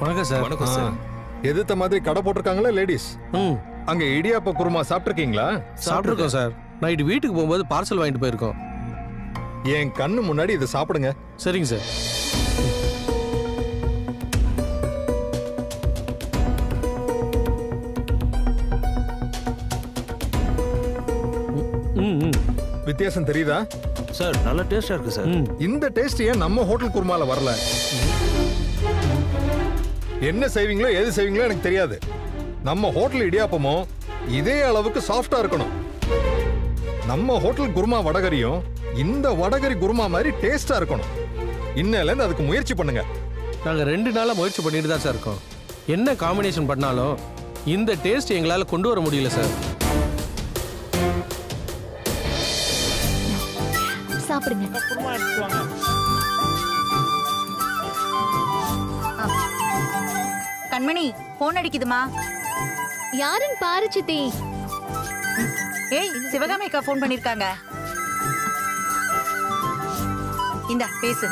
வணக்கம் சார் வணக்கம் சார் எதிர்த்த மாதிரி கடை போட்டிருக்காங்களா லேடிஸ் ம் அங்க இடியாப்ப குருமா சாப்பிட்டிருக்கீங்களா சாப்பிட்ருக்கோம் சார் நைட்டு வீட்டுக்கு போகும்போது பார்சல் வாங்கிட்டு போயிருக்கோம் என் கண்ணு முன்னாடி இதை சாப்பிடுங்க சரிங்க சார் ம் ம் வித்தியாசம் தெரியுதா சார் நல்ல டேஸ்டா இருக்கு சார் ம் இந்த டேஸ்ட் ஏன் நம்ம ஹோட்டல் குருமால வரல என்ன செய்வீங்களோ எது செய்வீங்களோ எனக்கு தெரியாது நம்ம ஹோட்டல் இடியாப்பமும் இதே அளவுக்கு சாஃப்டா இருக்கணும் நம்ம ஹோட்டல் குருமா வடகரியும் இந்த வடகரி குருமா மாதிரி டேஸ்டா இருக்கணும் இன்னையில இருந்து அதுக்கு முயற்சி பண்ணுங்க நாங்கள் ரெண்டு நாளாக முயற்சி பண்ணிட்டு தான் சார் இருக்கோம் என்ன காம்பினேஷன் பண்ணாலும் இந்த டேஸ்ட் எங்களால் கொண்டு வர முடியல சார் சாப்பிடுங்க கண்மணி போன் அடிக்குதுமா யாருன்னு பாரு சித்தி ஏய் சிவகாமி அக்கா ஃபோன் பண்ணிருக்காங்க இந்தா பேசு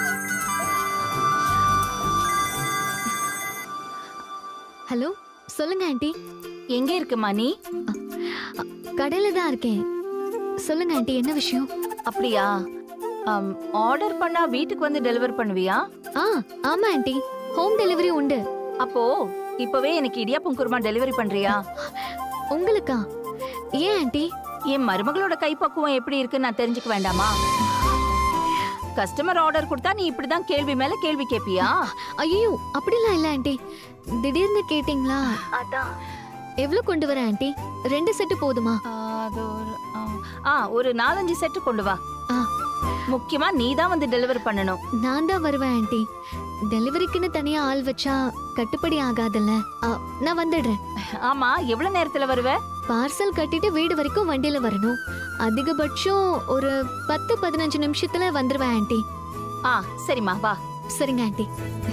ஹலோ சொல்லுங்க ஆண்டி எங்க இருக்குமா நீ கடையில தான் இருக்கேன் சொல்லுங்க ஆண்டி என்ன விஷயம் அப்படியா ஆர்டர் பண்ணா வீட்டுக்கு வந்து டெலிவர் பண்ணுவியா ஆ ஆமா ஆண்டி ஹோம் டெலிவரி உண்டு அப்போ இப்பவே எனக்கு இடியாப்பம் குருமா டெலிவரி பண்றியா உங்களுக்கா ஏன் ஆண்டி என் மருமகளோட கைப்பக்குவம் எப்படி இருக்குன்னு நான் தெரிஞ்சுக்க வேண்டாமா கஸ்டமர் ஆர்டர் கொடுத்தா நீ இப்படிதான் கேள்வி மேல கேள்வி கேப்பியா ஐயோ அப்படிலாம் இல்ல ஆண்டி திடீர்னு கேட்டிங்களா அதான் எவ்வளவு கொண்டு வர ஆண்டி ரெண்டு செட்டு போதுமா ஆ, அது ஒரு ஆ, ஆ ஒரு நாலஞ்சு செட்டு கொண்டு வா ஆ. முக்கியமா நீ தான் வந்து டெலிவர் பண்ணணும் நான் தான் வருவேன் ஆண்டி டெலிவரிக்குன்னு தனியா ஆள் வச்சா கட்டுப்படி ஆகாதுல்ல ஆ, நான் வந்துடுறேன் ஆமா எவ்வளவு நேரத்துல வருவ பார்சல் கட்டிட்டு வீடு வரைக்கும் வண்டியில வரணும் அதிகபட்சம் ஒரு பத்து பதினஞ்சு நிமிஷத்துல வந்துருவேன் ஆண்டி ஆ சரிம்மா வா சரிங்க ஆண்டி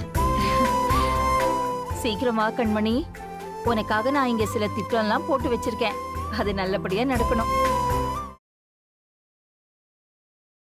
சீக்கிரமா கண்மணி உனக்காக நான் இங்க சில திட்டம்லாம் போட்டு வச்சிருக்கேன் அது நல்லபடியா நடக்கணும்